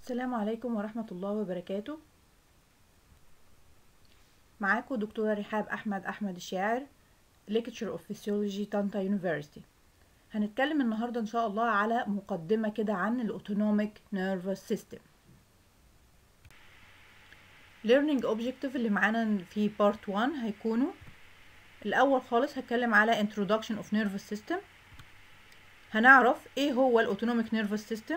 السلام عليكم ورحمة الله وبركاته معاكم دكتورة رحاب أحمد أحمد الشاعر Lecture of Physiology طنطا University هنتكلم النهاردة إن شاء الله على مقدمة كده عن ال Autonomic Nervous System Learning Objective اللي معانا في Part 1 هيكونوا الأول خالص هتكلم على Introduction of Nervous System هنعرف إيه هو ال Autonomic Nervous System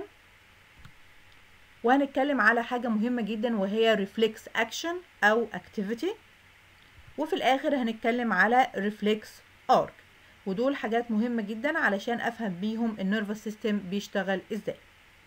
وهنتكلم على حاجة مهمة جدا وهي reflex action أو activity وفي الآخر هنتكلم على reflex arc ودول حاجات مهمة جدا علشان أفهم بيهم النيرفس سيستم بيشتغل إزاي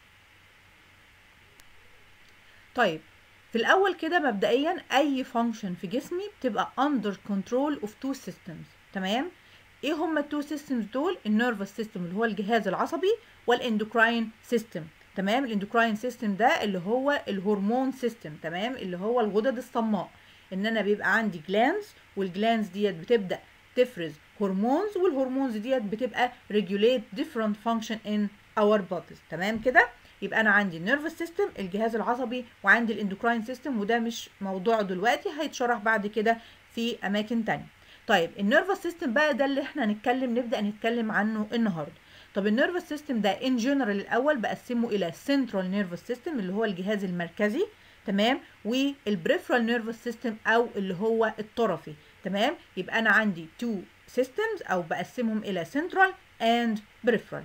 طيب في الأول كده مبدئيا أي function في جسمي بتبقى under control of two systems تمام ايه هما التو سيستمز دول النيرفس سيستم اللي هو الجهاز العصبي والاندوكراين سيستم تمام الاندوكراين سيستم ده اللي هو الهرمون سيستم تمام اللي هو الغدد الصماء ان انا بيبقى عندي جلانز والجلانز ديت بتبدا تفرز هرمونز والهرمونز ديت بتبقى regulate different function in our bodies تمام كده يبقى انا عندي النيرفس سيستم الجهاز العصبي وعندي الاندوكراين سيستم وده مش موضوع دلوقتي هيتشرح بعد كده في اماكن تانية طيب النيرفس سيستم بقى ده اللي احنا هنتكلم نبدا نتكلم عنه النهارده طب النيرفس سيستم ده ان جنرال الاول بقسمه الى سنترال نيرفس سيستم اللي هو الجهاز المركزي تمام والبريفرال نيرفس سيستم او اللي هو الطرفي تمام يبقى انا عندي تو سيستمز او بقسمهم الى سنترال اند بريفرال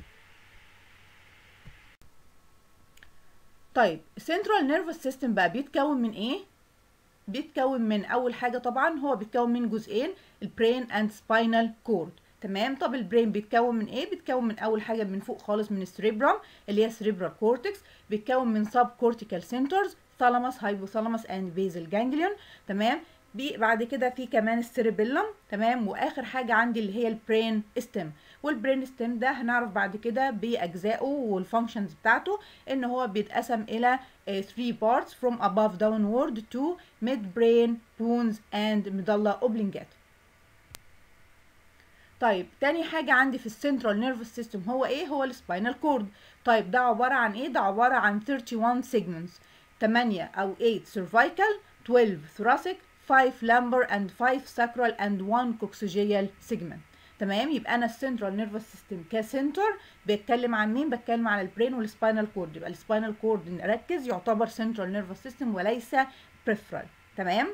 طيب السنترال نيرفس سيستم بقى بيتكون من ايه بيتكون من اول حاجه طبعا هو بيتكون من جزئين البرين اند سباينال كورد تمام طب البرين بيتكون من ايه بيتكون من اول حاجه من فوق خالص من السريبرام اللي هي سريبرال كورتكس بيتكون من سب كورتيكال سنترز ثالاموس هايبوثالاموس اند بيزل جانجليون تمام بي بعد كده في كمان السيربيلم تمام واخر حاجه عندي اللي هي البرين ستيم والبرين ستيم ده هنعرف بعد كده باجزائه والفانكشنز بتاعته ان هو بيتقسم الى 3 parts from above downward to mid brain bones and medulla oblongata طيب تاني حاجة عندي في السنترال نيرفس سيستم هو ايه هو السباينال كورد طيب ده عبارة عن ايه ده عبارة عن 31 segments 8 او 8 cervical 12 thoracic 5 lumbar and 5 sacral and 1 coccygeal segment تمام يبقى انا السنترال نيرفس سيستم كسنتر بتكلم عن مين بتكلم عن البرين والسباينال كورد يبقى السباينال كورد نركز يعتبر سنترال نيرفس سيستم وليس بريفرال تمام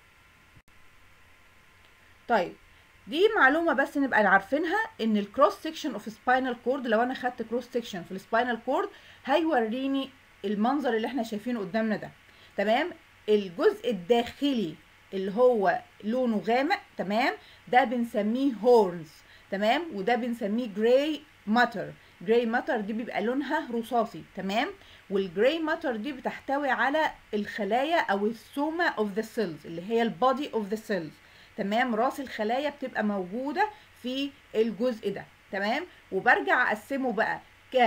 طيب دي معلومه بس نبقى عارفينها ان الكروس سيكشن اوف سباينال كورد لو انا خدت كروس سيكشن في السباينال كورد هيوريني المنظر اللي احنا شايفينه قدامنا ده تمام الجزء الداخلي اللي هو لونه غامق تمام ده بنسميه هورنز تمام وده بنسميه جراي ماتر جراي ماتر دي بيبقى لونها رصاصي تمام والجراي ماتر دي بتحتوي على الخلايا او السوما اوف ذا سيلز اللي هي البادي اوف ذا سيلز تمام راس الخلايا بتبقى موجوده في الجزء ده تمام وبرجع اقسمه بقى ك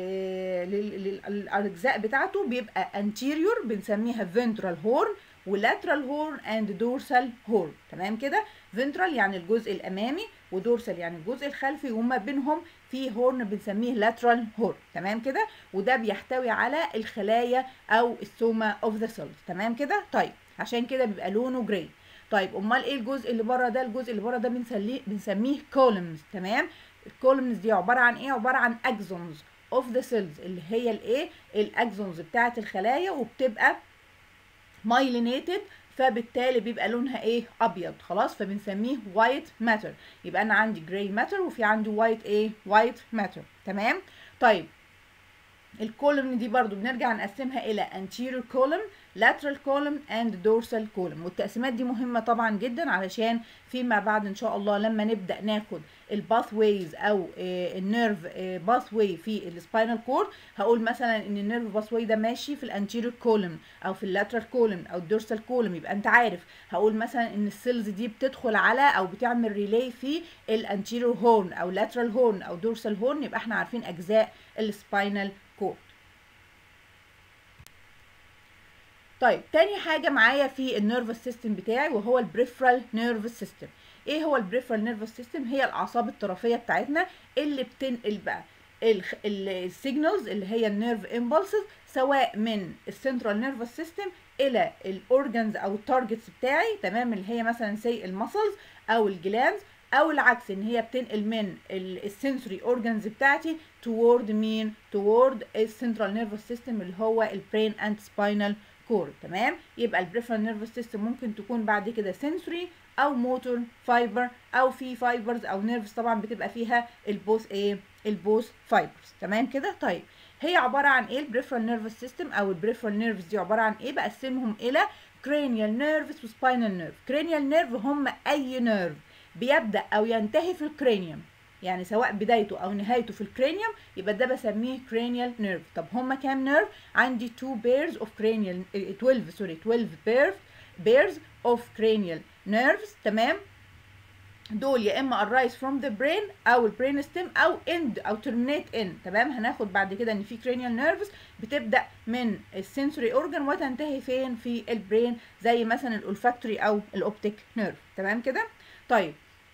للاجزاء بتاعته بيبقى anterior بنسميها ventral horn ولاترال هورن اند دورسال هورن تمام كده فنترال يعني الجزء الامامي ودورسال يعني الجزء الخلفي وما بينهم في هورن بنسميه لاترال هورن تمام كده وده بيحتوي على الخلايا او السوما اوف ذا سيلز تمام كده طيب عشان كده بيبقى لونه جراي طيب امال ايه الجزء اللي بره ده الجزء اللي بره ده بنسميه بنسميه كولمز تمام الكولمز دي عباره عن ايه عباره عن اكزونز اوف ذا سيلز اللي هي الايه الاكزونز بتاعه الخلايا وبتبقى مايلينيتد فبالتالي بيبقى لونها ايه ابيض خلاص فبنسميه وايت ماتر يبقى انا عندي جراي ماتر وفي عندي وايت ايه وايت ماتر تمام طيب الكولوم دي برضو بنرجع نقسمها الى anterior column lateral column and dorsal column والتقسيمات دي مهمة طبعا جدا علشان فيما بعد ان شاء الله لما نبدأ ناخد الباث ويز او النيرف باث واي في السباينال كورد هقول مثلا ان النيرف باث واي ده ماشي في الانتيريور كولوم او في اللاترال كولوم او الدورسال كولوم يبقى انت عارف هقول مثلا ان السيلز دي بتدخل على او بتعمل ريلي في الانتيريور هورن او لاترال هورن او دورسال هورن يبقى احنا عارفين اجزاء السباينال كورد طيب تاني حاجة معايا في النيرفس سيستم بتاعي وهو البريفرال نيرفس سيستم ايه هو البريفرال نيرفس سيستم هي الاعصاب الطرفية بتاعتنا اللي بتنقل بقى السيجنالز اللي هي النيرف امبulses سواء من السنترال نيرفس سيستم الى الاورجنز او التارجتس بتاعي تمام اللي هي مثلا سي المسلز او الجلاندز او العكس ان هي بتنقل من السنسوري اورجنز بتاعتي toward مين toward السنترال نيرفس سيستم اللي هو البرين اند سباينال كورد تمام يبقى البريفرال نيرفس سيستم ممكن تكون بعد كده سنسوري او موتور فايبر او في فايبرز او نيرفز طبعا بتبقى فيها البوث ايه البوث فايبرز تمام كده طيب هي عباره عن ايه البريفرال نيرفس سيستم او البريفرال نيرفز دي عباره عن ايه بقسمهم الى cranial nerves وسباينال نيرف cranial نيرف هم اي نيرف بيبدا او ينتهي في الكرانيوم يعني سواء بدايته او نهايته في الكرانيوم يبقى ده بسميه cranial nerve طب هما كام نيرف عندي 2 pairs of cranial 12 سوري 12 pairs pairs of cranial nerves تمام دول يا اما arise from the brain او البرين ستيم او end او terminate in تمام هناخد بعد كده ان في cranial nerves بتبدا من السنسوري اورجان وتنتهي فين في البرين زي مثلا الولفاكتوري او الاوبتيك نيرف تمام كده طيب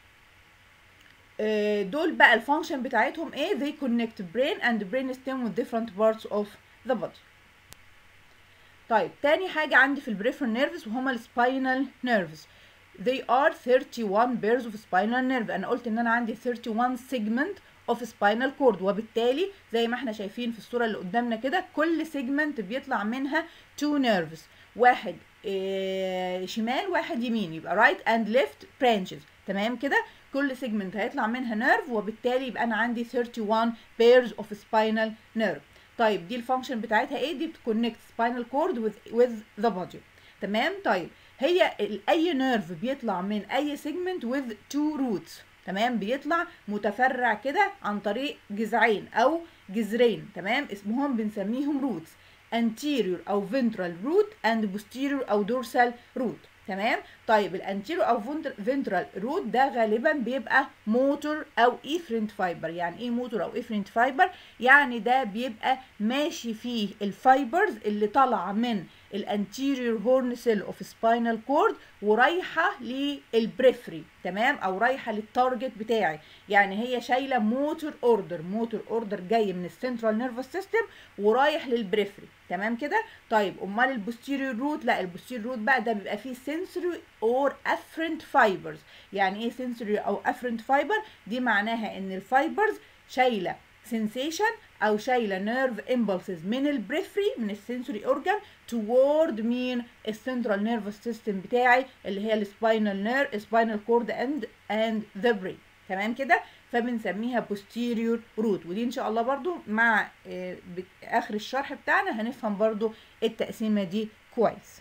دول بقى الفانكشن بتاعتهم ايه they connect brain and brain stem with different parts of the body طيب تاني حاجة عندي في البريفرال نيرفز وهما السباينال نيرفز they are 31 pairs of spinal nerve انا قلت ان انا عندي 31 segment of spinal cord وبالتالي زي ما احنا شايفين في الصورة اللي قدامنا كده كل segment بيطلع منها two nerves واحد اه شمال واحد يمين يبقى right and left branches تمام كده كل سيجمنت هيطلع منها نيرف وبالتالي يبقى انا عندي 31 pairs of spinal nerve طيب دي الفانكشن بتاعتها ايه دي بتكونكت spinal cord with with the body تمام طيب هي اي نيرف بيطلع من اي سيجمنت with two roots تمام بيطلع متفرع كده عن طريق جذعين او جذرين تمام اسمهم بنسميهم roots anterior او ventral root and posterior او dorsal root تمام طيب الانتيرو او فنترال روت ده غالبا بيبقى موتور او افرنت فايبر يعني ايه موتور او افرنت فايبر يعني ده بيبقى ماشي فيه الفايبرز اللي طالعه من الانتيريور هورن سيل اوف سباينال كورد ورايحه للبريفري تمام او رايحه للتارجت بتاعي يعني هي شايله موتور اوردر موتور اوردر جاي من السنترال نيرفس سيستم ورايح للبريفري تمام كده طيب امال البوستيريور روت لا البوستيريور روت بقى ده بيبقى فيه سنسوري اور افرنت فايبرز يعني ايه سنسوري او افرنت فايبر دي معناها ان الفايبرز شايله سensation او شايله نيرف امبلسز من البريفري من السنسوري اورجان توورد مين السنترال نيرفس سيستم بتاعي اللي هي السباينال نير سباينال كورد اند اند ذا برين تمام كده فبنسميها posterior root ودي ان شاء الله برضو مع اخر الشرح بتاعنا هنفهم برضو التقسيمه دي كويس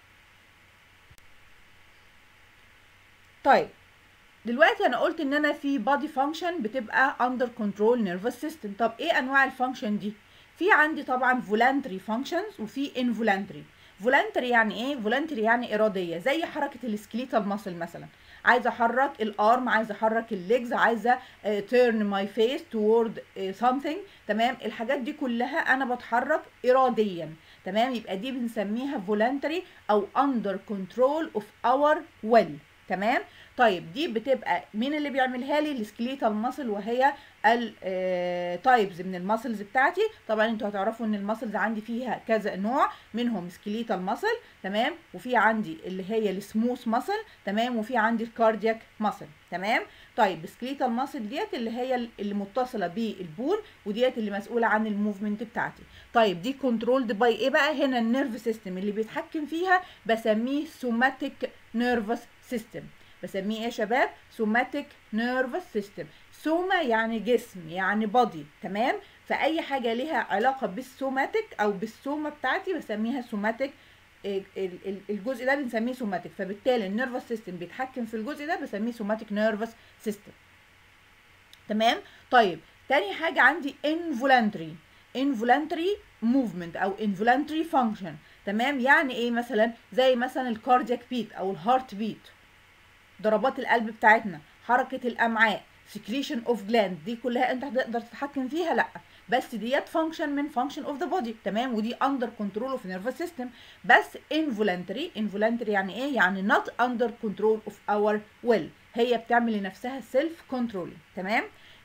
طيب دلوقتي انا قلت ان انا في body function بتبقى under control nervous system طب ايه انواع الفانكشن دي في عندي طبعا voluntary functions وفي involuntary voluntary يعني ايه voluntary يعني اراديه زي حركه السكليتال ماسل مثلا عايزه احرك الارم عايزه احرك الليجز عايزه تيرن ماي فيس توورد something تمام الحاجات دي كلها انا بتحرك اراديا تمام يبقى دي بنسميها voluntary او under control of our will تمام طيب دي بتبقى مين اللي بيعملها لي السكليتال ماسل وهي التايبز من الماسلز بتاعتي طبعا انتوا هتعرفوا ان الماسلز عندي فيها كذا نوع منهم سكليتال ماسل تمام وفي عندي اللي هي السموث ماسل تمام وفي عندي الكاردياك ماسل تمام طيب السكليتال ماسل ديت اللي هي اللي متصله بالبون وديت اللي مسؤوله عن الموفمنت بتاعتي طيب دي كنترولد باي ايه بقى هنا النيرف سيستم اللي بيتحكم فيها بسميه سوماتيك نيرفس سيستم بسميه ايه يا شباب سوماتيك نيرفس سيستم سوما يعني جسم يعني بادي تمام فاي حاجه ليها علاقه بالسوماتيك او بالسوما بتاعتي بسميها سوماتيك الجزء ده بنسميه سوماتيك فبالتالي النيرفس سيستم بيتحكم في الجزء ده بسميه سوماتيك نيرفس سيستم تمام طيب تاني حاجه عندي involuntary involuntary movement او involuntary function تمام يعني ايه مثلا زي مثلا الكاردياك بيت او الهارت بيت ضربات القلب بتاعتنا حركه الامعاء سكريشن اوف جلاند دي كلها انت هتقدر تتحكم فيها لا بس ديت فانكشن من فانكشن اوف ذا بودي تمام ودي اندر كنترول اوف نيرفس سيستم بس انفولنتري انفولنتري يعني ايه يعني نوت اندر كنترول اوف اور ويل هي بتعمل لنفسها سيلف كنترول تمام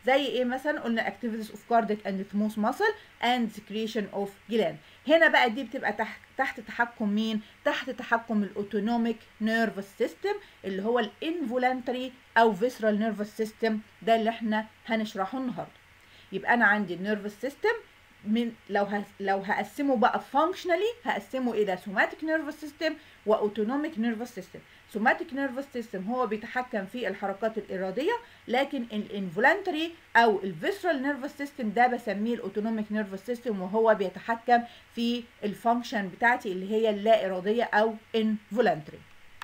زي ايه مثلا قلنا activities of cardiac and smooth muscle and secretion of gland هنا بقى دي بتبقى تحت تحت تحكم مين تحت تحكم الاوتونوميك نيرفس سيستم اللي هو الانفولانتري او فيسرال نيرفس سيستم ده اللي احنا هنشرحه النهارده يبقى انا عندي النيرفس سيستم من لو ه... لو هقسمه بقى فانكشنالي هقسمه الى سوماتيك نيرفس سيستم واوتونوميك نيرفس سيستم سوماتيك نيرفس سيستم هو بيتحكم في الحركات الاراديه لكن الانفولانتري او الفيسرال نيرفس سيستم ده بسميه الاوتونوميك نيرفس سيستم وهو بيتحكم في الفانكشن بتاعتي اللي هي اللا اراديه او انفولانتري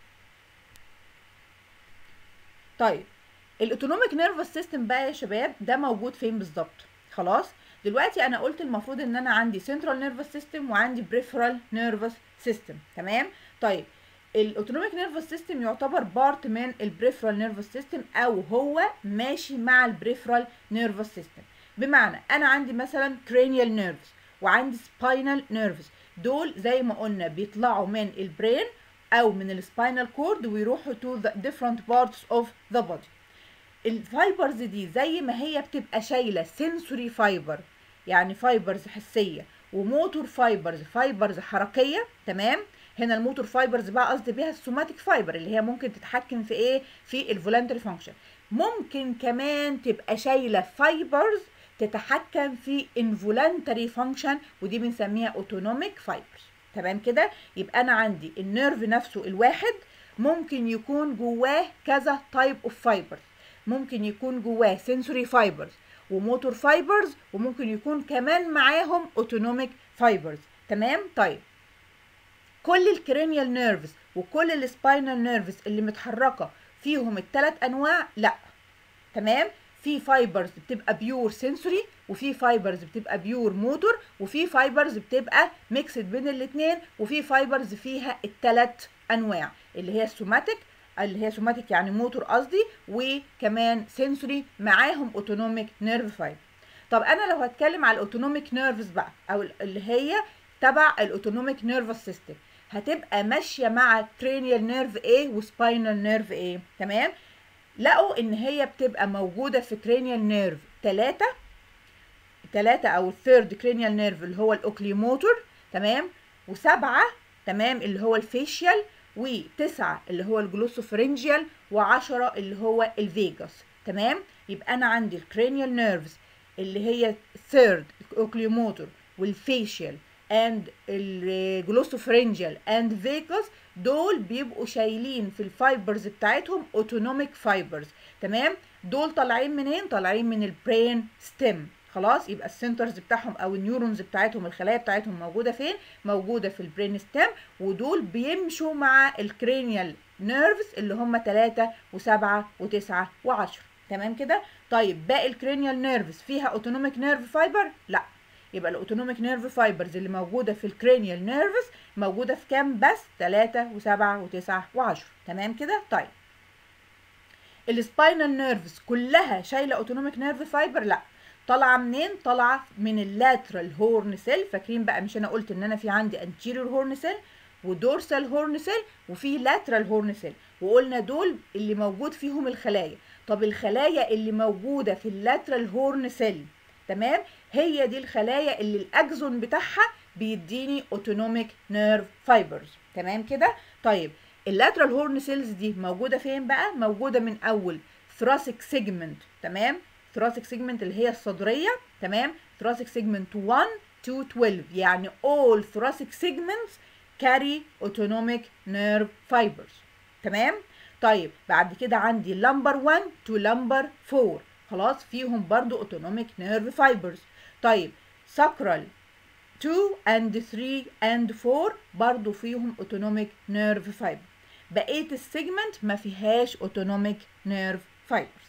طيب الاوتونوميك نيرفس سيستم بقى يا شباب ده موجود فين بالظبط خلاص دلوقتي انا قلت المفروض ان انا عندي سنترال نيرفس سيستم وعندي بريفرال نيرفس سيستم تمام طيب الاوتونوميك نيرفس سيستم يعتبر بارت من البريفرال نيرفس سيستم او هو ماشي مع البريفرال نيرفس سيستم بمعنى انا عندي مثلا cranial نيرفز وعندي سباينال نيرفز دول زي ما قلنا بيطلعوا من البرين او من السباينال كورد ويروحوا to the different parts of the body الفايبرز دي زي ما هي بتبقى شايله سنسوري فايبر يعني فايبرز حسيه وموتور فايبرز فايبرز حركيه تمام هنا الموتور فايبرز بقى قصدي بيها السوماتيك فايبر اللي هي ممكن تتحكم في ايه في الفولنتري فانكشن ممكن كمان تبقى شايله فايبرز تتحكم في انفولنتري فانكشن ودي بنسميها اوتونوميك فايبرز تمام كده يبقى انا عندي النيرف نفسه الواحد ممكن يكون جواه كذا تايب اوف فايبرز ممكن يكون جواه سنسوري فايبرز وموتور فايبرز وممكن يكون كمان معاهم اوتونوميك فايبرز تمام طيب كل الكرينيال نيرفز وكل السباينال نيرفز اللي متحركه فيهم الثلاث انواع لا تمام في فايبرز بتبقى بيور سنسوري وفي فايبرز بتبقى بيور موتور وفي فايبرز بتبقى ميكسد بين الاثنين وفي فايبرز فيها الثلاث انواع اللي هي السوماتيك اللي هي سوماتيك يعني موتور قصدي وكمان سنسوري معاهم اوتونوميك نيرف فايبر طب انا لو هتكلم على الاوتونوميك نيرفز بقى او اللي هي تبع الاوتونوميك نيرفس سيستم هتبقى ماشيه مع كرينيال نيرف ايه وسباينال نيرف ايه تمام لقوا ان هي بتبقى موجوده في كرينيال نيرف 3 3 او الثيرد كرينيال نيرف اللي هو الاوكليموتور تمام وسبعه تمام اللي هو الفيشيال وتسعة اللي هو الجلوسوفرنجيال وعشرة اللي هو الفيجاس تمام يبقى انا عندي الكرينيال نيرفز اللي هي الثيرد اوكليوموتور والفيشيال اند الجلوسوفرنجيال اند فيجاس دول بيبقوا شايلين في الفايبرز بتاعتهم اوتونوميك فايبرز تمام دول طالعين منين طالعين من البرين ستيم خلاص يبقى السنترز بتاعهم او النيورونز بتاعتهم الخلايا بتاعتهم موجوده فين موجوده في البرين ستيم ودول بيمشوا مع الكرينيال نيرفز اللي هم 3 و7 و9 و10 تمام كده طيب باقي الكرينيال نيرفز فيها اوتونوميك نيرف فايبر لا يبقى الاوتونوميك نيرف فايبرز اللي موجوده في الكرينيال نيرفز موجوده في كام بس 3 و7 و9 و10 تمام كده طيب السباينال نيرفز كلها شايله اوتونوميك نيرف فايبر لا طالعه منين طالعه من اللاترال هورن سيل فاكرين بقى مش انا قلت ان انا في عندي انتيريور هورن سيل ودورسال هورن سيل وفي لاترال هورن سيل وقلنا دول اللي موجود فيهم الخلايا طب الخلايا اللي موجوده في اللاترال هورن سيل تمام هي دي الخلايا اللي الاكزون بتاعها بيديني اوتونوميك نيرف فايبرز تمام كده طيب اللاترال هورن سيلز دي موجوده فين بقى موجوده من اول ثراسيك سيجمنت تمام ثراسيك سيجمنت اللي هي الصدريه تمام ثراسيك سيجمنت 1 to 12 يعني all thoracic segments carry autonomic nerve fibers تمام طيب بعد كده عندي lumbar 1 to lumbar 4 خلاص فيهم برضو autonomic nerve fibers طيب sacral 2 and 3 and 4 برضو فيهم autonomic nerve fiber بقية السيجمنت ما فيهاش autonomic nerve fibers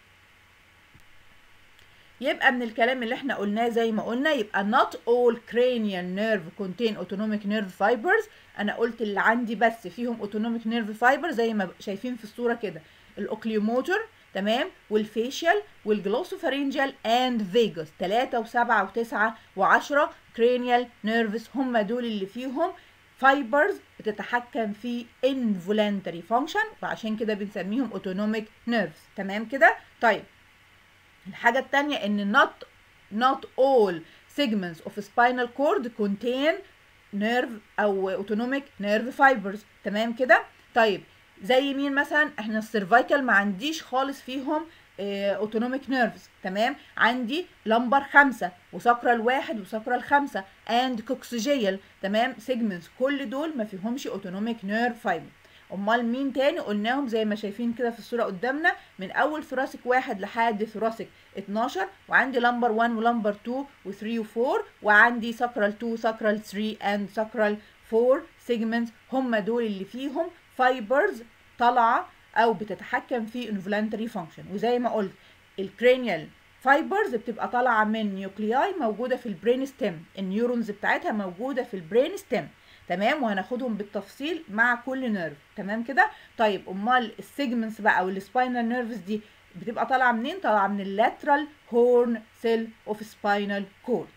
يبقى من الكلام اللي احنا قلناه زي ما قلنا يبقى not all cranial nerve contain autonomic nerve fibers انا قلت اللي عندي بس فيهم autonomic nerve fibers زي ما شايفين في الصورة كده الاوكليوموتور تمام والفيشيال والجلوسوفارينجال اند فيجاس 3 و7 و9 و10 cranial nerves هم دول اللي فيهم فايبرز بتتحكم في involuntary function وعشان كده بنسميهم autonomic nerves تمام كده طيب الحاجة التانية ان not not all segments of spinal cord contain nerve او autonomic nerve fibers تمام كده طيب زي مين مثلا احنا السيرفايكال ما عنديش خالص فيهم اوتونوميك نيرفز تمام عندي لمبر خمسة وساكرال واحد وساكرال خمسة اند كوكسيجيال تمام سيجمنتس كل دول ما فيهمش اوتونوميك نيرف فايبر امال مين تاني قلناهم زي ما شايفين كده في الصوره قدامنا من اول ثراسك واحد لحد ثراسك 12 وعندي لمبر 1 ولمبر 2 و3 و4 وعندي ساكرال 2 ساكرال 3 اند ساكرال 4 سيجمنتس هم دول اللي فيهم فايبرز طالعه او بتتحكم في involuntary function وزي ما قلت الكرينيال فايبرز بتبقى طالعه من نيوكلياي موجوده في البرين ستيم النيورونز بتاعتها موجوده في البرين ستيم تمام وهناخدهم بالتفصيل مع كل نيرف تمام كده طيب امال السيجمنتس بقى او السباينال نيرفز دي بتبقى طالعه منين طالعه من اللاترال هورن سيل اوف سباينال كورد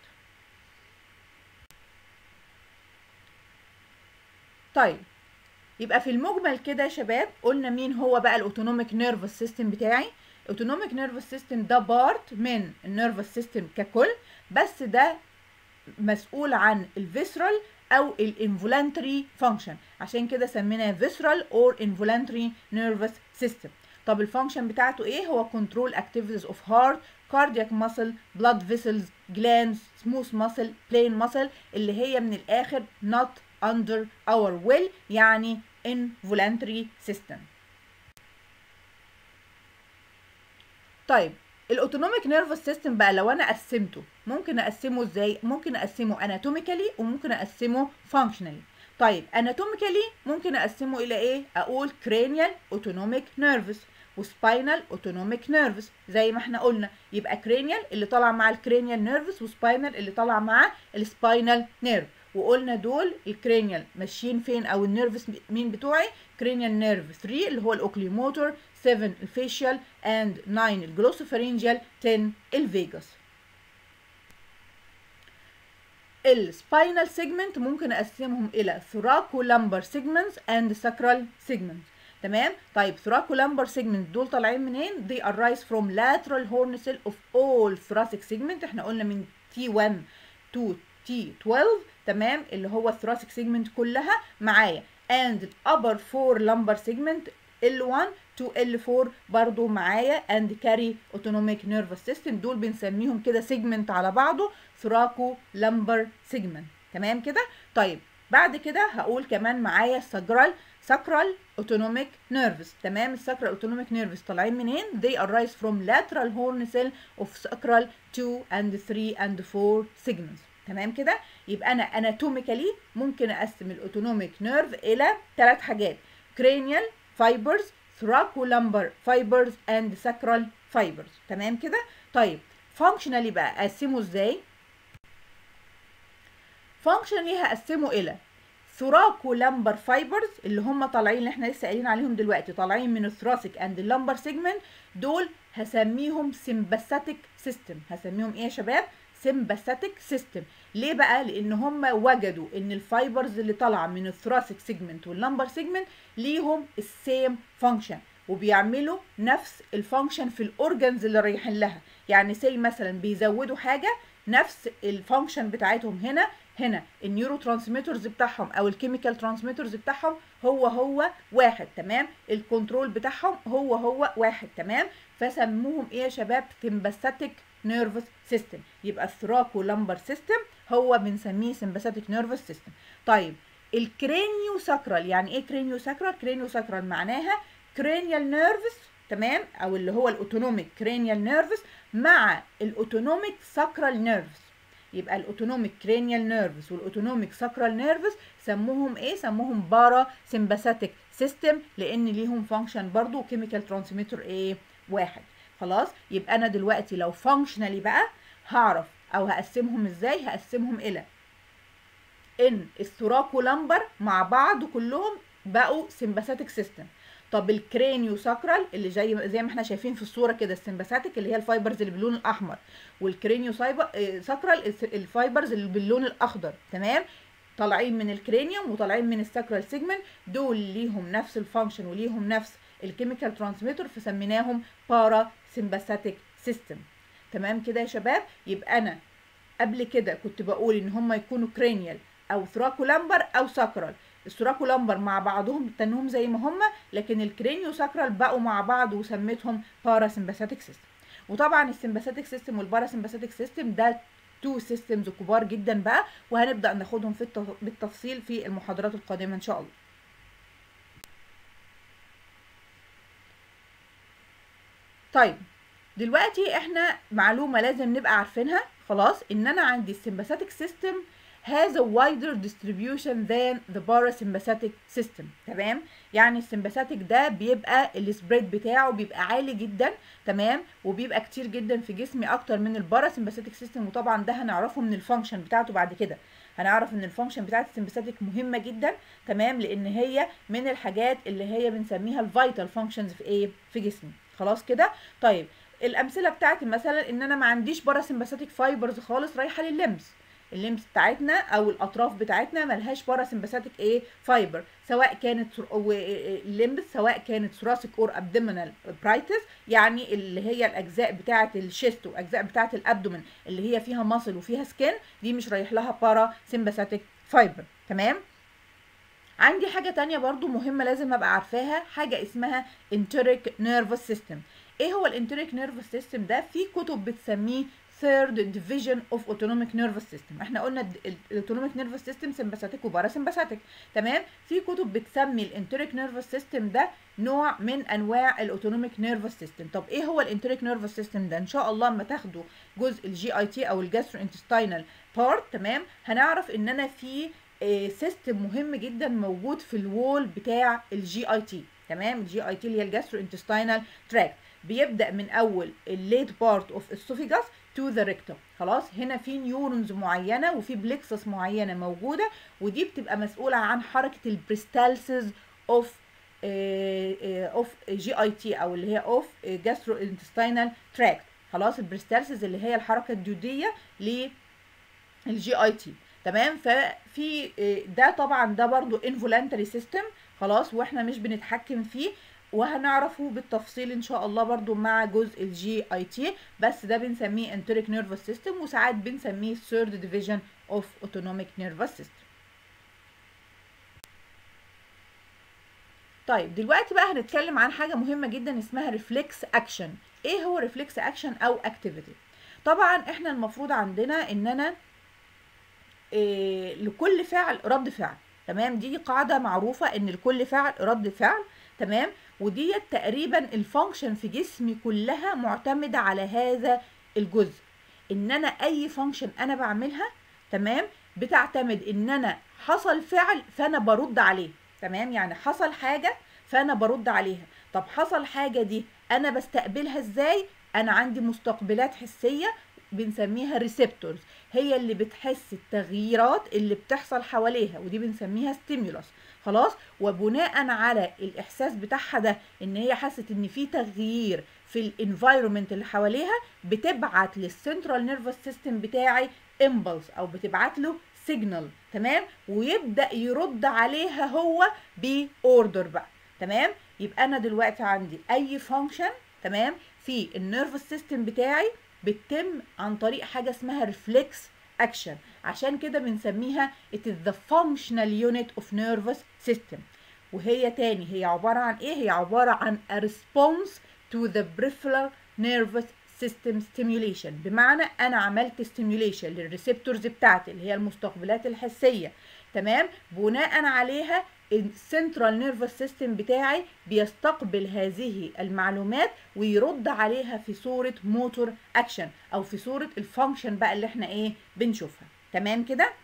طيب يبقى في المجمل كده يا شباب قلنا مين هو بقى الاوتونوميك نيرفس سيستم بتاعي الاوتونوميك نيرفس سيستم ده بارت من النيرفس سيستم ككل بس ده مسؤول عن الفيسرال او الانفولانتري فانكشن عشان كده سميناه فيسرال اور انفولانتري نيرفس سيستم طب الفانكشن بتاعته ايه هو كنترول اكتيفيتيز اوف هارت كاردياك ماسل بلاد فيسلز جلاندز سموث ماسل بلين ماسل اللي هي من الاخر not under our will يعني involuntary system طيب الاوتونوميك نيرفس سيستم بقى لو انا قسمته ممكن اقسمه ازاي ممكن اقسمه اناتوميكالي وممكن اقسمه فانكشنالي طيب اناتوميكالي ممكن اقسمه الى ايه اقول كرانيال اوتونوميك نيرفس وسباينال اوتونوميك نيرفس زي ما احنا قلنا يبقى كرانيال اللي طالع مع الكرانيال نيرفس وسباينال اللي طالع مع السباينال نيرف وقلنا دول الكرانيال ماشيين فين او النيرفس مين بتوعي كرانيال نيرف 3 اللي هو الاوكليموتور 7 الفيشيال اند 9 الجلوسوفارينجيال 10 الفيجاس السباينال سيجمنت ممكن اقسمهم الى ثوراكو لامبر سيجمنتس اند ساكرال سيجمنتس تمام طيب ثوراكو لامبر سيجمنت دول طالعين منين they arise from lateral horn cell of all thoracic segment احنا قلنا من T1 to T12 تمام اللي هو الثوراسيك سيجمنت كلها معايا and upper four lumbar segment L1 to L4 برضو معايا and carry autonomic nervous system دول بنسميهم كده سيجمنت على بعضه ثراكو لمبر سيجمنت تمام كده طيب بعد كده هقول كمان معايا ساكرال ساكرال اوتونوميك نيرفز تمام الساكرال اوتونوميك نيرفز طالعين منين they arise from lateral horn cell of sacral 2 and 3 and 4 segments تمام كده يبقى انا اناتوميكالي ممكن اقسم الاوتونوميك نيرف الى ثلاث حاجات cranial fibers thoracolumbar fibers and sacral fibers تمام كده طيب functionally بقى اقسمه ازاي functionally هقسمه الى thoracolumbar fibers اللي هم طالعين اللي احنا لسه قايلين عليهم دلوقتي طالعين من الثراسيك اند اللمبر سيجمنت دول هسميهم sympathetic system هسميهم ايه يا شباب sympathetic system ليه بقى لان هم وجدوا ان الفايبرز اللي طالعه من الثراسيك سيجمنت واللمبر سيجمنت ليهم السيم فانكشن وبيعملوا نفس الفانكشن في الاورجنز اللي رايحين لها يعني سي مثلا بيزودوا حاجه نفس الفانكشن بتاعتهم هنا هنا النيورو ترانسميترز بتاعهم او الكيميكال ترانسميترز بتاعهم هو هو واحد تمام الكنترول بتاعهم هو هو واحد تمام فسموهم ايه يا شباب سمباثيك نيرفس سيستم يبقى الثراكو لمبر سيستم هو بنسميه سمباثيك نيرفس سيستم طيب الكرينيو ساكرال يعني ايه كرينيو ساكرال كرينيو ساكرال معناها كرينيال نيرفس تمام او اللي هو الاوتونوميك كرينيال نيرفس مع الاوتونوميك ساكرال نيرفس يبقى الاوتونوميك كرينيال نيرفس والاوتونوميك ساكرال نيرفس سموهم ايه سموهم بارا سمباثيك سيستم لان ليهم فانكشن برضو كيميكال ترانسميتر ايه واحد خلاص يبقى انا دلوقتي لو فانكشنالي بقى هعرف او هقسمهم ازاي هقسمهم الى ان الثراكو لمبر مع بعض كلهم بقوا سمباثيك سيستم طب الكرينيو ساكرال اللي زي زي ما احنا شايفين في الصوره كده السمباثيك اللي هي الفايبرز اللي باللون الاحمر والكرينيو سايبر ساكرال الفايبرز اللي باللون الاخضر تمام طالعين من الكرينيوم وطالعين من الساكرال سيجمنت دول ليهم نفس الفانكشن وليهم نفس الكيميكال ترانسميتر فسميناهم بارا سمباثيك سيستم تمام كده يا شباب يبقى انا قبل كده كنت بقول ان هم يكونوا كرينيال او ثراكولامبر او ساكرال الثراكولامبر مع بعضهم تنهم زي ما هم لكن الكرينيو ساكرال بقوا مع بعض وسميتهم باراسمباثيك سيستم وطبعا السمباثيك سيستم والباراسمباثيك سيستم ده تو سيستمز كبار جدا بقى وهنبدا ناخدهم في بالتفصيل في المحاضرات القادمه ان شاء الله طيب دلوقتي احنا معلومه لازم نبقى عارفينها خلاص ان انا عندي السمباثيك سيستم has a wider distribution than the parasympathetic system تمام يعني السمباثيك ده بيبقى السبريد بتاعه بيبقى عالي جدا تمام وبيبقى كتير جدا في جسمي اكتر من الباراسمباثيك سيستم وطبعا ده هنعرفه من الفانكشن بتاعته بعد كده هنعرف ان الفانكشن بتاعت السمباثيك مهمه جدا تمام لان هي من الحاجات اللي هي بنسميها الفيتال فانكشنز في ايه في جسمي خلاص كده طيب الامثله بتاعتي مثلا ان انا ما عنديش باراسمباثيك فايبرز خالص رايحه لللمس الليمس بتاعتنا او الاطراف بتاعتنا ملهاش باراسمباثيك ايه فايبر سواء كانت الليمبس سواء كانت ثوراسيك اور ابدومينال برايتس يعني اللي هي الاجزاء بتاعه الشيست واجزاء بتاعه الابدومين اللي هي فيها ماسل وفيها سكين دي مش رايح لها باراسمباثيك فايبر تمام عندي حاجه تانية برضو مهمه لازم ابقى عارفاها حاجه اسمها انتريك نيرفس سيستم ايه هو الانتريك نيرفس سيستم ده في كتب بتسميه third division of autonomic nervous system احنا قلنا الاوتونوميك نيرفس سيستم سمباثيك وباراسمباثيك تمام في كتب بتسمي الانتريك نيرفس سيستم ده نوع من انواع الاوتونوميك نيرفس سيستم طب ايه هو الانتريك نيرفس سيستم ده ان شاء الله اما تاخدوا جزء الجي اي تي او الجاسترو انتستينال بارت تمام هنعرف ان انا في سيستم مهم جدا موجود في الوول بتاع الجي اي تي تمام الجي اي تي اللي هي الجاسترو انتستينال تراكت بيبدا من اول الليت بارت اوف السوفيجاس تو ذا ريكتوم خلاص هنا في نيورونز معينه وفي بلكسس معينه موجوده ودي بتبقى مسؤوله عن حركه البريستالسز اوف اوف جي اي تي او اللي هي اوف جاسترو انتستينال تراكت خلاص البريستالسز اللي هي الحركه الدوديه للجي اي تي تمام ففي ده طبعا ده برضو انفولانتري سيستم خلاص واحنا مش بنتحكم فيه وهنعرفه بالتفصيل ان شاء الله برضو مع جزء الجي اي تي بس ده بنسميه انتريك نيرفس سيستم وساعات بنسميه ثيرد ديفيجن اوف اوتونوميك نيرفس سيستم طيب دلوقتي بقى هنتكلم عن حاجه مهمه جدا اسمها ريفلكس اكشن ايه هو ريفلكس اكشن او اكتيفيتي طبعا احنا المفروض عندنا ان انا إيه لكل فعل رد فعل تمام دي قاعده معروفه ان لكل فعل رد فعل تمام وديت تقريبا الفانكشن في جسمي كلها معتمده على هذا الجزء ان انا اي فانكشن انا بعملها تمام بتعتمد ان انا حصل فعل فانا برد عليه تمام يعني حصل حاجه فانا برد عليها طب حصل حاجه دي انا بستقبلها ازاي انا عندي مستقبلات حسيه بنسميها ريسبتورز هي اللي بتحس التغييرات اللي بتحصل حواليها ودي بنسميها ستيمولوس خلاص وبناء على الاحساس بتاعها ده ان هي حست ان في تغيير في الانفايرمنت اللي حواليها بتبعت للسنترال نيرفس سيستم بتاعي امبلس او بتبعت له سيجنال تمام ويبدا يرد عليها هو باوردر بقى تمام يبقى انا دلوقتي عندي اي فانكشن تمام في النيرفس سيستم بتاعي بتتم عن طريق حاجه اسمها ريفلكس اكشن عشان كده بنسميها it is the functional unit of nervous system وهي تاني هي عبارة عن ايه هي عبارة عن a response to the peripheral nervous system stimulation بمعنى انا عملت stimulation للريسبتورز بتاعتي اللي هي المستقبلات الحسية تمام بناء عليها السنترال نيرفس سيستم بتاعي بيستقبل هذه المعلومات ويرد عليها في صوره موتور اكشن او في صوره الفانكشن بقى اللي احنا ايه بنشوفها تمام كده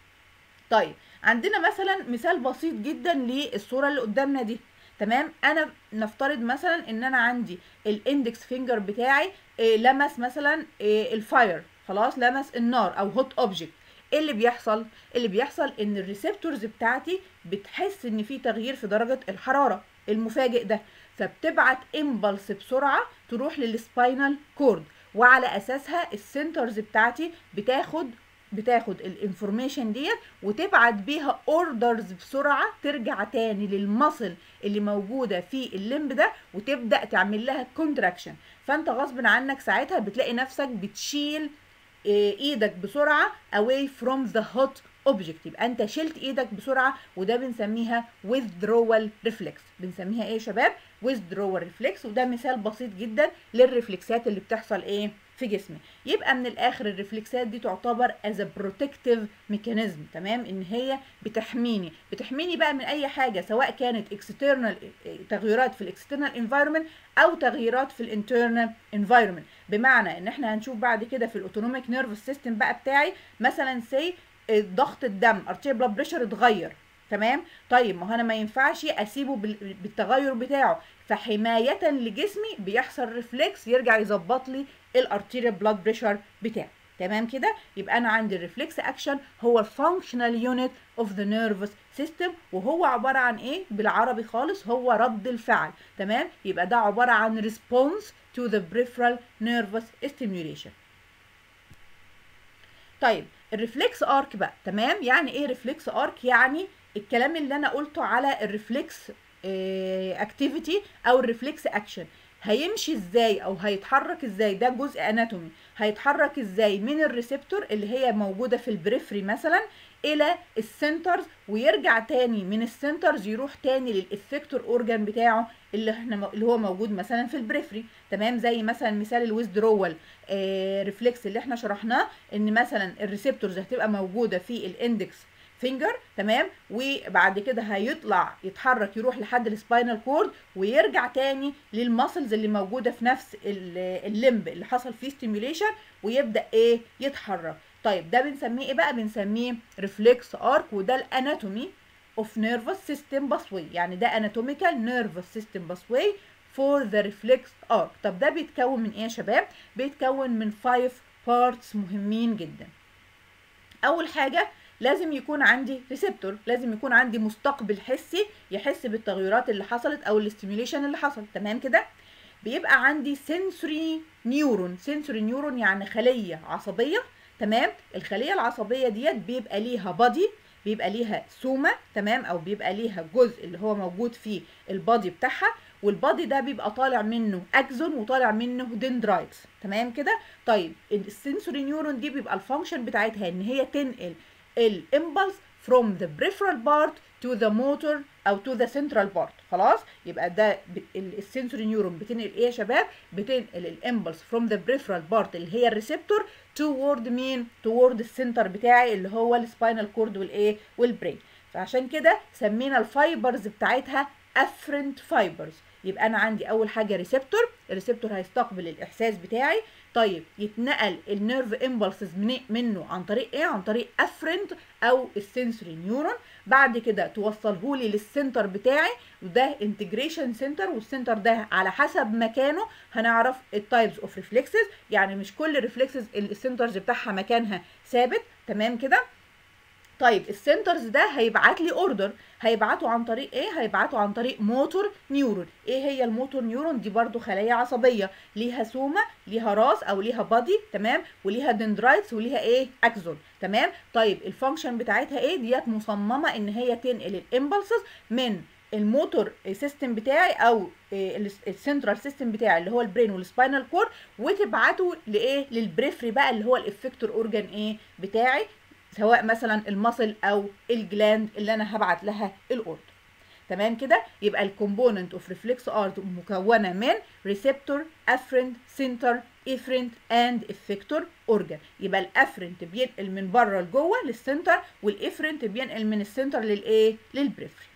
طيب عندنا مثلا مثال بسيط جدا للصوره اللي قدامنا دي تمام انا نفترض مثلا ان انا عندي الاندكس فينجر بتاعي إيه لمس مثلا إيه الفاير خلاص لمس النار او هوت اوبجكت ايه اللي بيحصل اللي بيحصل ان الريسبتورز بتاعتي بتحس ان في تغيير في درجه الحراره المفاجئ ده فبتبعت امبلس بسرعه تروح للسباينال كورد وعلى اساسها السنترز بتاعتي بتاخد بتاخد الانفورميشن ديت وتبعت بيها اوردرز بسرعه ترجع تاني للمصل اللي موجوده في الليمب ده وتبدا تعمل لها كونتراكشن فانت غصب عنك ساعتها بتلاقي نفسك بتشيل ايدك بسرعه away from the hot object يبقى انت شلت ايدك بسرعه وده بنسميها withdrawal reflex بنسميها ايه يا شباب withdrawal reflex وده مثال بسيط جدا للرفلكسات اللي بتحصل ايه في جسمي يبقى من الاخر الرفلكسات دي تعتبر as a protective mechanism تمام ان هي بتحميني بتحميني بقى من اي حاجه سواء كانت external تغيرات في الاكسترنال environment او تغييرات في الانترنال environment بمعنى ان احنا هنشوف بعد كده في الاوتونوميك نيرفس سيستم بقى بتاعي مثلا سي ضغط الدم ارتيريال بلاد بريشر اتغير تمام طيب ما هو انا ما ينفعش اسيبه بالتغير بتاعه فحمايه لجسمي بيحصل ريفلكس يرجع يظبط لي الارتيريال بلاد بريشر بتاعي تمام كده يبقى انا عندي الريفلكس اكشن هو الفانكشنال يونت اوف ذا نيرفس سيستم وهو عباره عن ايه بالعربي خالص هو رد الفعل تمام يبقى ده عباره عن ريسبونس to the peripheral nervous stimulation طيب الريفلكس ارك بقى تمام يعني ايه ريفلكس ارك يعني الكلام اللي انا قلته على الريفلكس اكتيفيتي او الريفلكس اكشن هيمشي ازاي او هيتحرك ازاي ده جزء اناتومي هيتحرك ازاي من الريسبتور اللي هي موجوده في البريفري مثلا الى السنترز ويرجع تاني من السنترز يروح تاني للافكتور اورجان بتاعه اللي احنا اللي هو موجود مثلا في البريفري تمام زي مثلا مثال الويزدرول آه ريفلكس اللي احنا شرحناه ان مثلا الريسبتورز هتبقى موجوده في الاندكس فينجر تمام وبعد كده هيطلع يتحرك يروح لحد السباينال كورد ويرجع تاني للماسلز اللي موجوده في نفس الليمب اللي حصل فيه ستيميوليشن ويبدا ايه يتحرك طيب ده بنسميه ايه بقى بنسميه ريفلكس ارك وده الاناتومي اوف نيرفس سيستم باسوي يعني ده اناتوميكال نيرفس سيستم باسوي فور ذا ريفلكس ارك طب ده بيتكون من ايه يا شباب بيتكون من 5 بارتس مهمين جدا اول حاجه لازم يكون عندي ريسبتور لازم يكون عندي مستقبل حسي يحس بالتغيرات اللي حصلت او الاستيميوليشن اللي حصل تمام كده بيبقى عندي سنسوري نيورون سنسوري نيورون يعني خليه عصبيه تمام الخليه العصبيه ديت بيبقى ليها بادي بيبقى ليها سومه تمام او بيبقى ليها جزء اللي هو موجود في البادي بتاعها والبادي ده بيبقى طالع منه اكزون وطالع منه دندرايتس تمام كده طيب السنسوري نيورون دي بيبقى الفانكشن بتاعتها ان هي تنقل الامبلس from the peripheral part to the motor او to the central part خلاص يبقى ده السنسوري نيورون بتنقل ايه يا شباب بتنقل الامبلس from the peripheral part اللي هي الريسبتور toward مين toward السنتر بتاعي اللي هو السباينال كورد والايه والبرين فعشان كده سمينا الفايبرز بتاعتها افرنت فايبرز يبقى انا عندي اول حاجه ريسبتور الريسبتور هيستقبل الاحساس بتاعي طيب يتنقل النيرف امبلسز منه عن طريق ايه عن طريق افرنت او السنسوري نيورون بعد كده توصله لي للسنتر بتاعي وده انتجريشن سنتر والسنتر ده على حسب مكانه هنعرف التايبس اوف ريفلكسز يعني مش كل ريفلكسز السنترز بتاعها مكانها ثابت تمام كده طيب السنترز ده هيبعت لي اوردر هيبعته عن طريق ايه هيبعته عن طريق موتور نيورون ايه هي الموتور نيورون دي برضو خلايا عصبيه ليها سومه ليها راس او ليها بادي تمام وليها دندرايتس وليها ايه اكزون تمام طيب الفانكشن بتاعتها ايه ديت مصممه ان هي تنقل الامبلسز من الموتور سيستم بتاعي او السنترال سيستم بتاعي اللي هو البرين والسباينال كورد وتبعته لايه للبريفري بقى اللي هو الافكتور اورجان ايه بتاعي سواء مثلا المصل او الجلاند اللي انا هبعت لها الاوردر تمام كده يبقى الكومبوننت اوف ريفلكس ارت مكونه من ريسبتور افرنت سنتر افرنت اند افكتور اورجان يبقى الافرنت بينقل من بره لجوه للسنتر والافرنت بينقل من السنتر للايه للبريفري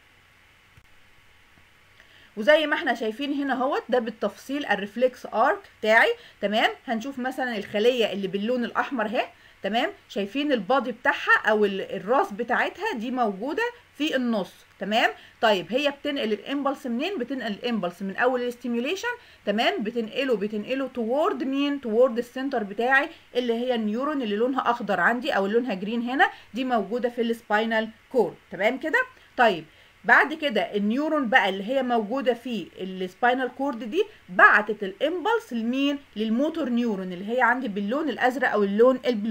وزي ما احنا شايفين هنا اهوت ده بالتفصيل الريفلكس ارك بتاعي تمام هنشوف مثلا الخليه اللي باللون الاحمر اهي تمام شايفين البادي بتاعها او الراس بتاعتها دي موجوده في النص تمام طيب هي بتنقل الامبلس منين بتنقل الامبلس من اول الاستيميوليشن تمام بتنقله بتنقله توورد مين توورد السنتر بتاعي اللي هي النيورون اللي لونها اخضر عندي او لونها جرين هنا دي موجوده في السباينال كورد تمام كده طيب بعد كده النيورون بقى اللي هي موجوده في السباينال كورد دي بعتت الامبلس لمين للموتور نيورون اللي هي عندي باللون الازرق او اللون البلو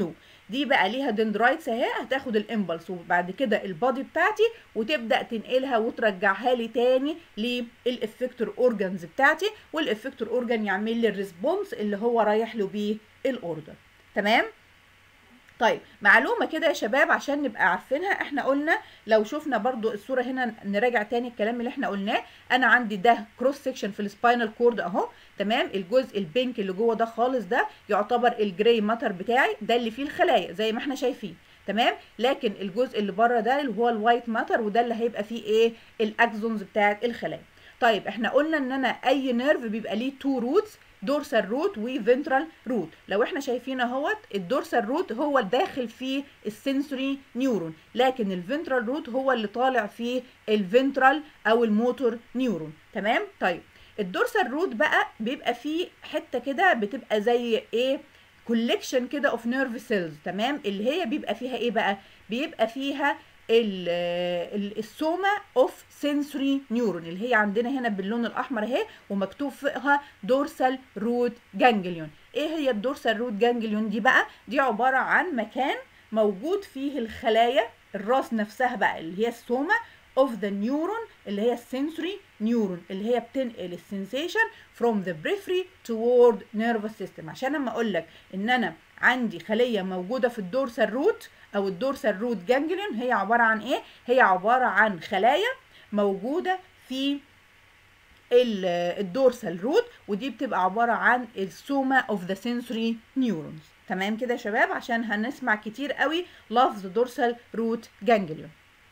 دي بقى ليها دندرايتس اهي هتاخد الامبلس وبعد كده البادي بتاعتي وتبدا تنقلها وترجعها لي تاني للافكتور اورجانز بتاعتي والافكتور اورجان يعمل لي الريسبونس اللي هو رايح له بيه الاوردر تمام طيب معلومه كده يا شباب عشان نبقى عارفينها احنا قلنا لو شفنا برضو الصوره هنا نراجع تاني الكلام اللي احنا قلناه انا عندي ده كروس سيكشن في السباينال كورد اهو تمام الجزء البينك اللي جوه ده خالص ده يعتبر الجراي ماتر بتاعي ده اللي فيه الخلايا زي ما احنا شايفين تمام لكن الجزء اللي بره ده اللي هو الوايت ماتر وده اللي هيبقى فيه ايه الاكزونز بتاعت الخلايا طيب احنا قلنا ان انا اي نيرف بيبقى ليه تو روتس دورسال روت وفنترال روت لو احنا شايفين اهوت الدورسال روت هو الداخل فيه السنسوري نيورون لكن الفنترال روت هو اللي طالع فيه الفنترال او الموتور نيورون تمام طيب الدورسال روت بقى بيبقى فيه حته كده بتبقى زي ايه كوليكشن كده اوف نيرف سيلز تمام اللي هي بيبقى فيها ايه بقى بيبقى فيها السوما اوف سنسوري نيورون اللي هي عندنا هنا باللون الاحمر اهي ومكتوب فوقها دورسال روت جانجليون ايه هي الدورسال روت جانجليون دي بقى دي عباره عن مكان موجود فيه الخلايا الراس نفسها بقى اللي هي السوما اوف ذا نيورون اللي هي السنسوري نيورون اللي هي بتنقل السنسيشن from the periphery toward nervous system عشان اما اقول لك ان انا عندي خليه موجوده في الدورسال روت او الدورسال روت جانجليون هي عباره عن ايه هي عباره عن خلايا موجوده في الدورسال روت ودي بتبقى عباره عن السوما اوف ذا سنسوري نيورونز تمام كده يا شباب عشان هنسمع كتير قوي لفظ دورسال روت جانجليون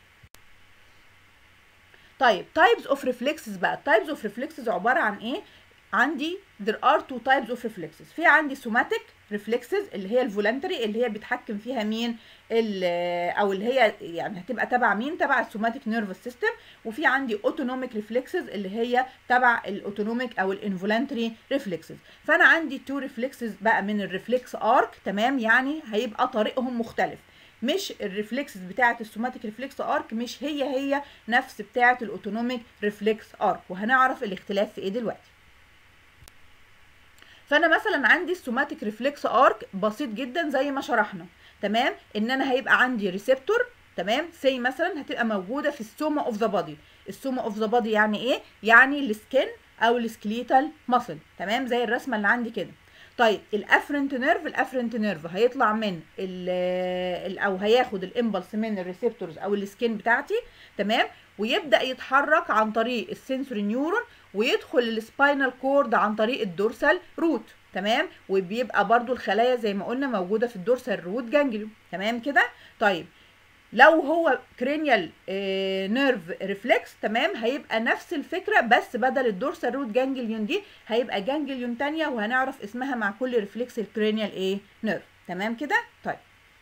طيب تايبز اوف ريفلكسز بقى تايبز اوف ريفلكسز عباره عن ايه عندي there are two types of reflexes في عندي somatic reflexes اللي هي الفولنتري اللي هي بيتحكم فيها مين او اللي هي يعني هتبقى تبع مين تبع السوماتيك نيرفس سيستم وفي عندي اوتونوميك ريفلكسز اللي هي تبع الاوتونوميك او الانفولنتري ريفلكسز فانا عندي تو ريفلكسز بقى من الريفلكس ارك تمام يعني هيبقى طريقهم مختلف مش الريفلكسز بتاعه السوماتيك ريفلكس ارك مش هي هي نفس بتاعه الاوتونوميك ريفلكس ارك وهنعرف الاختلاف في ايه دلوقتي فانا مثلا عندي السوماتيك ريفلكس ارك بسيط جدا زي ما شرحنا تمام ان انا هيبقى عندي ريسبتور تمام سي مثلا هتبقى موجوده في السوما اوف ذا بادي السوما اوف ذا بادي يعني ايه يعني السكن او السكليتال ماسل تمام زي الرسمه اللي عندي كده طيب الافرنت نيرف الافرنت نيرف هيطلع من ال او هياخد الامبلس من الريسبتورز او السكين بتاعتي تمام ويبدا يتحرك عن طريق السنسوري نيورون ويدخل السباينال كورد عن طريق الدورسال روت تمام وبيبقى برضو الخلايا زي ما قلنا موجوده في الدورسال روت جانجليو تمام كده طيب لو هو كرينيال نيرف ريفلكس تمام هيبقى نفس الفكره بس بدل الدورسال روت جانجليون دي هيبقى جانجليون تانية وهنعرف اسمها مع كل ريفلكس الكرينيال ايه نيرف تمام كده طيب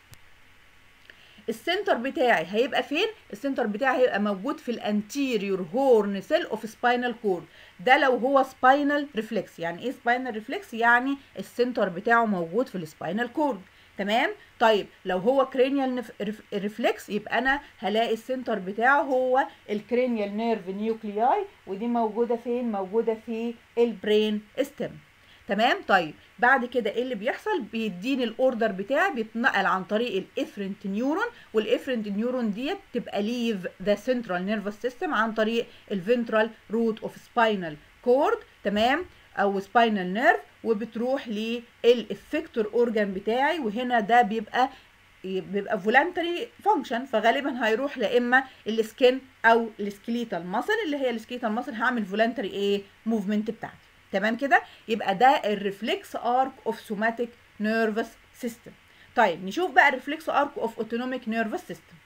السنتر بتاعي هيبقى فين السنتر بتاعي هيبقى موجود في الانتيريور هورن سيل اوف سباينال كورد ده لو هو سباينال ريفلكس يعني ايه سباينال ريفلكس يعني السنتر بتاعه موجود في السباينال كورد تمام طيب لو هو كرينيال ريفلكس يبقى انا هلاقي السنتر بتاعه هو الكرينيال نيرف نيوكلياي ودي موجوده فين موجوده في البرين ستيم تمام طيب بعد كده ايه اللي بيحصل بيديني الاوردر بتاعي بيتنقل عن طريق الافرنت نيورون والافرنت نيورون ديت تبقى ليف ذا سنترال نيرفس سيستم عن طريق الفنترال روت اوف سباينال كورد تمام او سباينال نيرف وبتروح للافكتور اورجان بتاعي وهنا ده بيبقى بيبقى فولنتري فانكشن فغالبا هيروح لا اما السكين او السكليتال ماسل اللي هي السكليتال ماسل هعمل فولنتري ايه موفمنت بتاعتي تمام كده يبقى ده الريفلكس ارك اوف سوماتيك نيرفس سيستم طيب نشوف بقى الريفلكس ارك اوف اوتونوميك نيرفس سيستم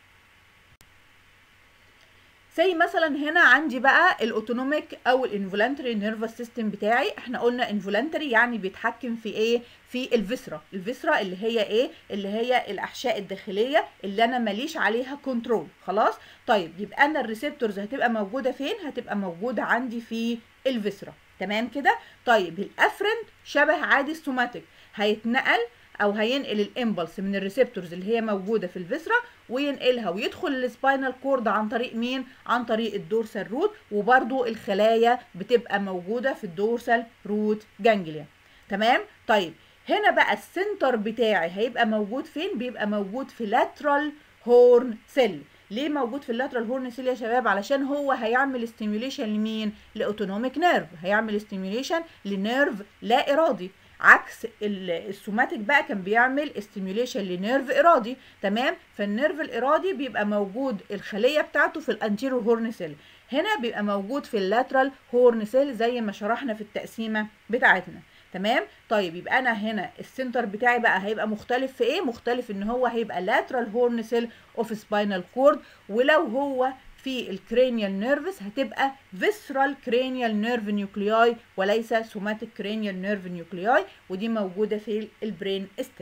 زي مثلا هنا عندي بقى الاوتونوميك او الانفولانتري نيرفس سيستم بتاعي احنا قلنا انفولانتري يعني بيتحكم في ايه في الفيسرا الفيسرا اللي هي ايه اللي هي الاحشاء الداخليه اللي انا ماليش عليها كنترول خلاص طيب يبقى انا الريسبتورز هتبقى موجوده فين هتبقى موجوده عندي في الفيسرا تمام كده طيب الافرنت شبه عادي السوماتيك هيتنقل او هينقل الامبلس من الريسبتورز اللي هي موجوده في الفيسرا وينقلها ويدخل السباينال كورد عن طريق مين عن طريق الدورسال روت وبرده الخلايا بتبقى موجوده في الدورسال روت جانجليا تمام طيب هنا بقى السنتر بتاعي هيبقى موجود فين بيبقى موجود في لاترال هورن سيل ليه موجود في اللاترال هورن سيل يا شباب علشان هو هيعمل ستيميوليشن لمين لاوتونوميك نيرف هيعمل ستيميوليشن لنيرف لا ارادي عكس السوماتيك بقى كان بيعمل استيميوليشن لنيرف ارادي تمام فالنيرف الارادي بيبقى موجود الخليه بتاعته في الانتيرو هورن سيل هنا بيبقى موجود في اللاترال هورن سيل زي ما شرحنا في التقسيمه بتاعتنا تمام طيب يبقى انا هنا السنتر بتاعي بقى هيبقى مختلف في ايه مختلف ان هو هيبقى لاترال هورن سيل اوف سباينال كورد ولو هو في الكرينيال نيرفس هتبقى فيسرال كرينيال نيرف نيوكلياي وليس سوماتيك كرينيال نيرف نيوكلياي ودي موجوده في البرين ستيم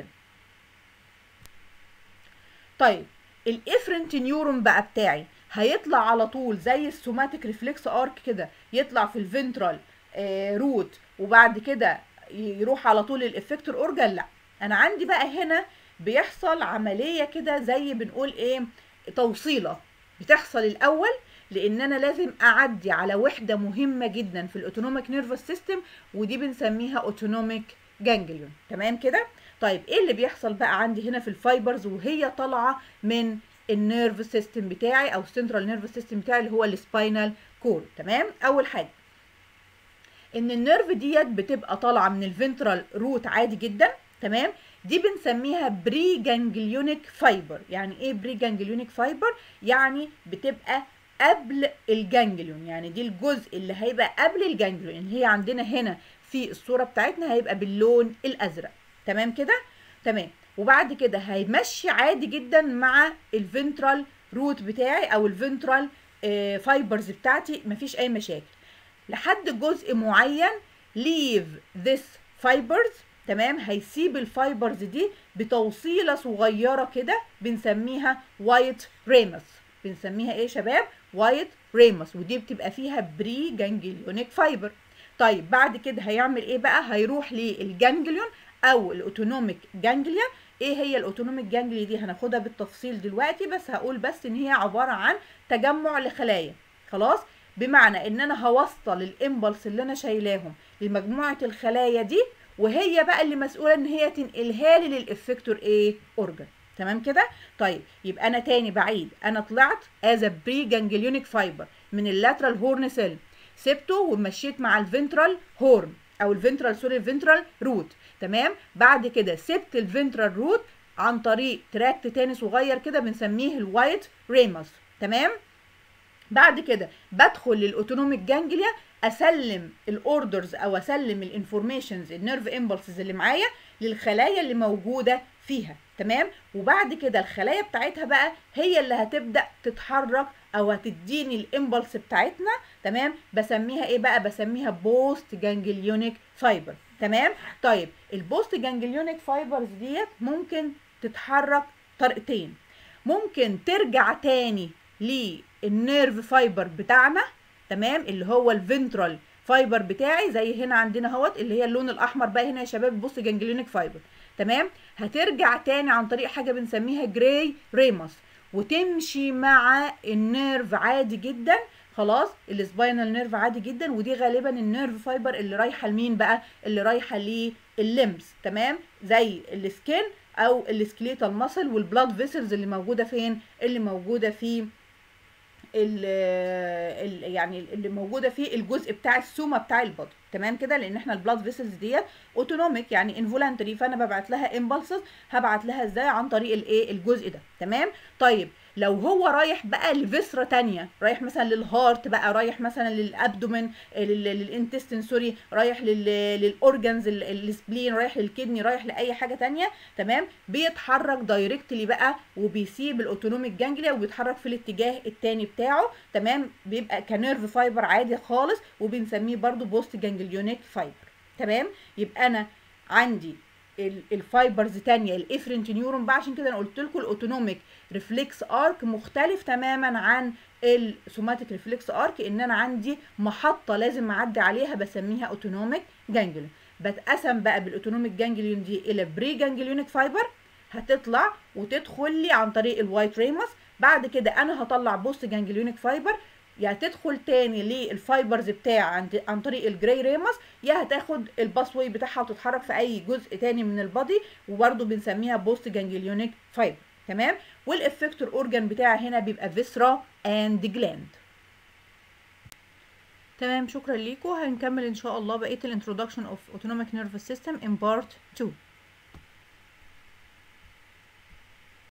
طيب الافرنت نيورون بقى بتاعي هيطلع على طول زي السوماتيك ريفلكس ارك كده يطلع في الفنترال آه روت وبعد كده يروح على طول الافكتور اورجان لا انا عندي بقى هنا بيحصل عمليه كده زي بنقول ايه توصيله بتحصل الاول لان انا لازم اعدي على وحده مهمه جدا في الاوتونوميك نيرفس سيستم ودي بنسميها اوتونوميك جانجليون تمام كده طيب ايه اللي بيحصل بقى عندي هنا في الفايبرز وهي طالعه من النيرف سيستم بتاعي او السنترال نيرف سيستم بتاعي اللي هو السباينال كورد تمام اول حاجه ان النيرف ديت بتبقى طالعه من الفنترال روت عادي جدا تمام دي بنسميها بري جانجليونيك فايبر يعني ايه بري جانجليونيك فايبر يعني بتبقى قبل الجانجليون يعني دي الجزء اللي هيبقى قبل الجانجليون اللي هي عندنا هنا في الصوره بتاعتنا هيبقى باللون الازرق تمام كده تمام وبعد كده هيمشي عادي جدا مع الفنترال روت بتاعي او الفنترال فايبرز بتاعتي مفيش اي مشاكل لحد جزء معين leave this fibers تمام هيسيب الفايبرز دي بتوصيله صغيره كده بنسميها وايت ريمس بنسميها ايه يا شباب وايت ريمس ودي بتبقى فيها بري جانجليونيك فايبر طيب بعد كده هيعمل ايه بقى هيروح للجانجليون او الاوتونوميك جانجليا ايه هي الاوتونوميك جانجليا دي هناخدها بالتفصيل دلوقتي بس هقول بس ان هي عباره عن تجمع لخلايا خلاص بمعنى ان انا هوصل الامبلس اللي انا شايلاهم لمجموعه الخلايا دي وهي بقى اللي مسؤوله ان هي تنقلها لي للافكتور ايه اورجان تمام كده طيب يبقى انا تاني بعيد انا طلعت از بري جانجليونيك فايبر من اللاترال هورن سيل سبته ومشيت مع الفنترال هورن او الفنترال سوري الفنترال روت تمام بعد كده سبت الفنترال روت عن طريق تراكت تاني صغير كده بنسميه الوايت ريموس تمام بعد كده بدخل للاوتونوميك جانجليا اسلم الاوردرز او اسلم الانفورميشنز النيرف امبلسز اللي معايا للخلايا اللي موجوده فيها تمام وبعد كده الخلايا بتاعتها بقى هي اللي هتبدا تتحرك او هتديني الامبلس بتاعتنا تمام بسميها ايه بقى بسميها بوست جانجليونيك فايبر تمام طيب البوست جانجليونيك فايبرز ديت ممكن تتحرك طريقتين ممكن ترجع تاني للنيرف فايبر بتاعنا تمام اللي هو الفنترال فايبر بتاعي زي هنا عندنا اهوت اللي هي اللون الاحمر بقى هنا يا شباب بص جانجليونيك فايبر تمام هترجع تاني عن طريق حاجه بنسميها جراي ريموس وتمشي مع النيرف عادي جدا خلاص السباينال نيرف عادي جدا ودي غالبا النيرف فايبر اللي رايحه لمين بقى اللي رايحه لللمس تمام زي السكين او السكليتال ماسل والبلاد فيسلز اللي موجوده فين اللي موجوده في ال ال يعني اللي موجوده في الجزء بتاع السومه بتاع البادي تمام كده لان احنا البلاد فيسلز ديت اوتونوميك يعني انفولانتري فانا ببعت لها امبلسز هبعت لها ازاي عن طريق الايه الجزء ده تمام طيب لو هو رايح بقى لفيسرا تانية رايح مثلا للهارت بقى رايح مثلا للابدومن للانتستين سوري رايح للاورجنز السبلين رايح للكدني رايح لاي حاجه تانية تمام بيتحرك دايركتلي بقى وبيسيب الاوتونوميك جانجليا وبيتحرك في الاتجاه التاني بتاعه تمام بيبقى كنيرف فايبر عادي خالص وبنسميه برده بوست جانجليونيك فايبر تمام يبقى انا عندي الفايبرز تانية الافرنت نيورون بقى عشان كده انا قلت لكم الاوتونوميك ريفلكس ارك مختلف تماما عن السوماتيك ريفلكس ارك ان انا عندي محطه لازم اعدي عليها بسميها اوتونوميك جانجليون بتقسم بقى بالاوتونوميك جانجليون دي الى بري جانجليونيك فايبر هتطلع وتدخل لي عن طريق الوايت ريموس بعد كده انا هطلع بوست جانجليونيك فايبر يا تدخل تاني للفايبرز بتاع عن, عن طريق الجراي ريمس يا هتاخد الباس واي بتاعها وتتحرك في اي جزء تاني من البادي وبرده بنسميها بوست جانجليونيك فايبر تمام والافكتور اورجان بتاعها هنا بيبقى فيسرا اند جلاند تمام شكرا ليكم هنكمل ان شاء الله بقيه الانترودكشن اوف اوتونوميك نيرفس سيستم ان بارت 2